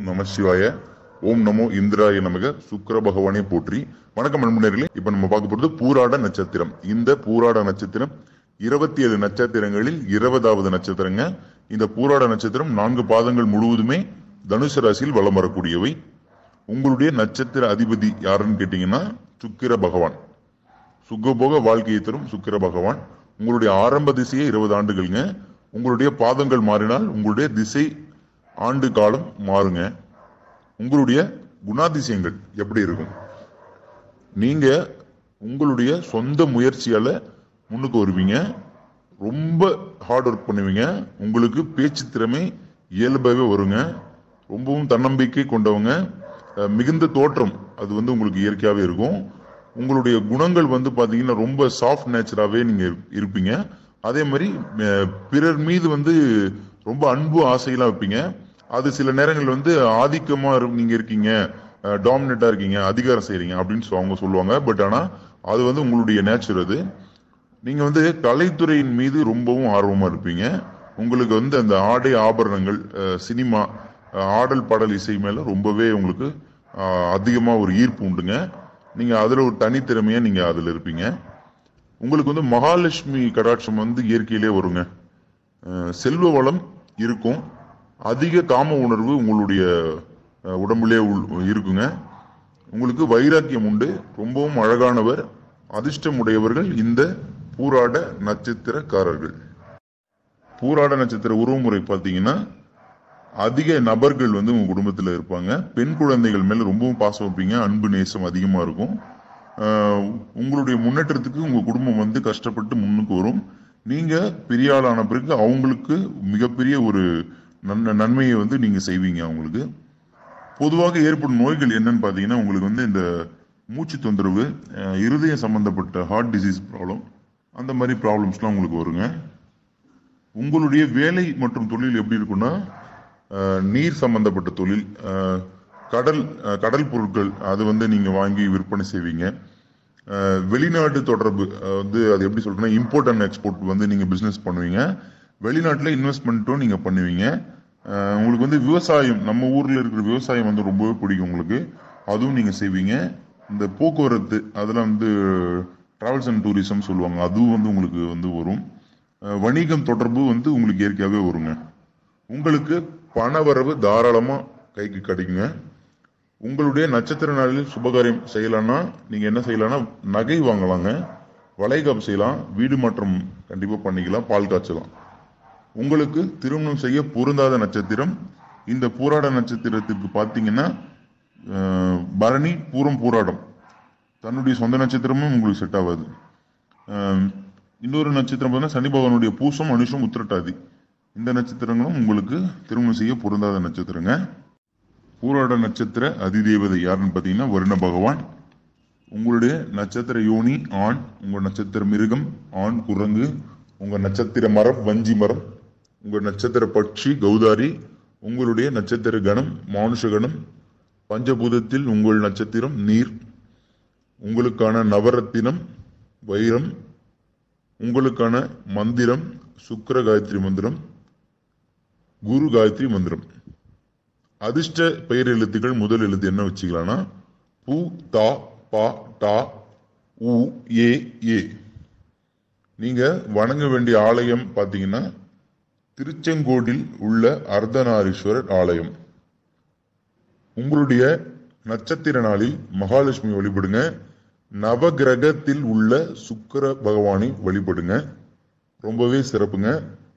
நம சிவாய ஓம் நமோ இந்திராய நமக சுக்கிர பகவானை போற்றி வணக்கம் அன்பர்களே இப்ப நம்ம பார்க்க போறது பூராட நட்சத்திரம் இந்த பூராட நட்சத்திரம் இருபத்தி ஏழு நட்சத்திரங்களில் இருபதாவது நட்சத்திரங்க இந்த பூராட நட்சத்திரம் நான்கு பாதங்கள் முழுவதுமே தனுசு ராசியில் வலம் வரக்கூடியவை உங்களுடைய நட்சத்திர அதிபதி யாருன்னு கேட்டீங்கன்னா சுக்கிர பகவான் சுகபோக வாழ்க்கையை தரும் சுக்கிர பகவான் உங்களுடைய ஆரம்ப திசையே இருபது ஆண்டுகள்ங்க உங்களுடைய பாதங்கள் மாறினால் உங்களுடைய திசை ஆண்டு காலம் மாறுங்க உங்களுடைய குணாதிசயங்கள் எப்படி இருக்கும் நீங்க உங்களுடைய சொந்த முயற்சியால முன்னுக்கு வருவீங்க ரொம்ப ஹார்ட் ஒர்க் பண்ணுவீங்க உங்களுக்கு பேச்சு திறமை இயல்பாகவே வருங்க ரொம்பவும் தன்னம்பிக்கை கொண்டவங்க அஹ், மிகுந்த தோற்றம் அது வந்து உங்களுக்கு இயற்கையாகவே இருக்கும் உங்களுடைய குணங்கள் வந்து பாத்தீங்கன்னா ரொம்ப சாஃப்ட் நேச்சராகவே நீங்க இரு- இருப்பீங்க அதே மாதிரி அஹ், பிறர் மீது வந்து ரொம்ப அன்பு ஆசையெல்லாம் வைப்பீங்க அது சில நேரங்கள் வந்து ஆதிக்கமா இரு- நீங்க இருக்கீங்க டாமினேட்டா இருக்கீங்க அதிகாரம் செய்றீங்க அப்படின்னு சொ- அவங்க சொல்லுவாங்க பட் ஆனா அது வந்து உங்களுடைய நேச்சர் அது நீங்க வந்து கலைத்துறையின் மீது ரொம்பவும் ஆர்வமா இருப்பீங்க உங்களுக்கு வந்து அந்த ஆடை ஆபரணங்கள் அஹ், சினிமா அஹ், ஆடல் பாடல் இசை மேல ரொம்பவே உங்களுக்கு அஹ், அதிகமா ஒரு ஈர்ப்பு உண்டுங்க நீங்க அதுல ஒரு தனித்திறமையா நீங்க அதுல இருப்பீங்க உங்களுக்கு வந்து மகாலட்சுமி கடாட்சம் வந்து இயற்கையிலே வருங்க அஹ், செல்வ வளம் இருக்கும் அதிக காம உணர்வு உங்களுடைய அஹ், உடம்புலே உள்- இருக்குங்க உங்களுக்கு வைராக்கியம் உண்டு ரொம்பவும் அழகானவர் அதிர்ஷ்டம் உடையவர்கள் இந்த பூராட நட்சத்திரக்காரர்கள் பூராட நட்சத்திர உறவுமுறை பார்த்தீங்கன்னா அதிக நபர்கள் வந்து உங்க குடும்பத்தில் இருப்பாங்க பெண் குழந்தைகள் மேல ரொம்பவும் பாசம் வைப்பீங்க அன்பு நேசம் அதிகமா இருக்கும் ஆஹ் உங்களுடைய முன்னேற்றத்துக்கு உங்க குடும்பம் வந்து கஷ்டப்பட்டு முன்னுக்கு வரும் நீங்க பெரிய ஆளான பிறகு அவங்களுக்கு மிகப்பெரிய ஒரு நன்மை நன்மையை வந்து நீங்க செய்வீங்க அவங்களுக்கு பொதுவாக ஏற்படும் நோய்கள் என்னன்னு பார்த்தீங்கன்னா உங்களுக்கு வந்து இந்த மூச்சு தொந்தரவு அஹ், இருதயம் சம்பந்தப்பட்ட ஹார்ட் டிசீஸ் ப்ராப்ளம் அந்த மாதிரி ப்ராப்ளம்ஸ்லாம் உங்களுக்கு வருங்க உங்களுடைய வேலை மற்றும் தொழில் எப்படி இருக்குன்னா அஹ், நீர் சம்பந்தப்பட்ட தொழில் அஹ், கடல் அஹ், கடல் பொருட்கள் அது வந்து நீங்க வாங்கி விற்பனை செய்வீங்க அஹ், வெளிநாட்டு தொடர்பு அஹ், வந்து அது எப்படி சொல்றேன்னா இம்போர்ட் அண்ட் எக்ஸ்போர்ட் வந்து நீங்க பிசினஸ் பண்ணுவீங்க வெளிநாட்டுல இன்வெஸ்ட்மெண்ட்டும் நீங்க பண்ணுவீங்க அஹ், உங்களுக்கு வந்து விவசாயம் நம்ம ஊர்ல இருக்கிற விவசாயம் வந்து ரொம்பவே பிடிக்கும் உங்களுக்கு அதுவும் நீங்க செய்வீங்க இந்த போக்குவரத்து அதெல்லாம் வந்து டிராவல்ஸ் அண்ட் டூரிசம் சொல்லுவாங்க அதுவும் வந்து உங்களுக்கு வந்து வரும் அஹ், வணிகம் தொடர்பு வந்து உங்களுக்கு இயற்கையாகவே வருங்க உங்களுக்கு பணவரவு தாராளமா கைக்கு கிடைக்குங்க உங்களுடைய நட்சத்திர நாளில் சுபகாரியம் செய்யலாம்னா நீங்க என்ன செய்யலாம்னா நகை வாங்கலாங்க வளைகாப்பு செய்யலாம் வீடு மாற்றம் கண்டிப்பா பண்ணிக்கலாம் பால் காய்ச்சலாம் உங்களுக்கு திருமணம் செய்ய பொருந்தாத நட்சத்திரம் இந்த பூராட நட்சத்திரத்துக்கு பார்த்தீங்கன்னா அஹ், பரணி பூரம் பூராடம் தன்னுடைய சொந்த நட்சத்திரமும் உங்களுக்கு செட் ஆகாது அஹ், இன்னொரு நட்சத்திரம் பார்த்தீங்கன்னா சனி பகவானுடைய பூசம் அனுஷம் உத்திரட்டாதி இந்த நட்சத்திரங்களும் உங்களுக்கு திருமணம் செய்ய பொருந்தாத நட்சத்திரங்க பூராட நட்சத்திர அதிதேவதை யாருன்னு பார்த்தீங்கன்னா வருண பகவான் உங்களுடைய நட்சத்திர யோனி ஆண் உங்க நட்சத்திர மிருகம் ஆண் குரங்கு உங்க நட்சத்திர மரம் வஞ்சி மரம் உங்க நட்சத்திர பட்சி கௌதாரி உங்களுடைய நட்சத்திர கணம் மானுஷ கணம் பஞ்சபூதத்தில் உங்கள் நட்சத்திரம் நீர் உங்களுக்கான நவரத்தினம் வைரம் உங்களுக்கான மந்திரம் சுக்கிர காயத்ரி மந்திரம் குரு காயத்ரி மந்திரம் அதிர்ஷ்ட பெயர் எழுத்துக்கள் முதல் எழுத்து என்ன வச்சுக்கலாம்னா பு தா பா டா உ ஏ ஏ நீங்க வணங்க வேண்டிய ஆலயம் பாத்தீங்கன்னா திருச்செங்கோடில் உள்ள அர்த்தநாரீஸ்வரர் ஆலயம் உங்களுடைய நட்சத்திர நாளில் மகாலட்சுமி வழிபடுங்க நவகிரகத்தில் உள்ள சுக்கிர பகவானை வழிபடுங்க ரொம்பவே சிறப்புங்க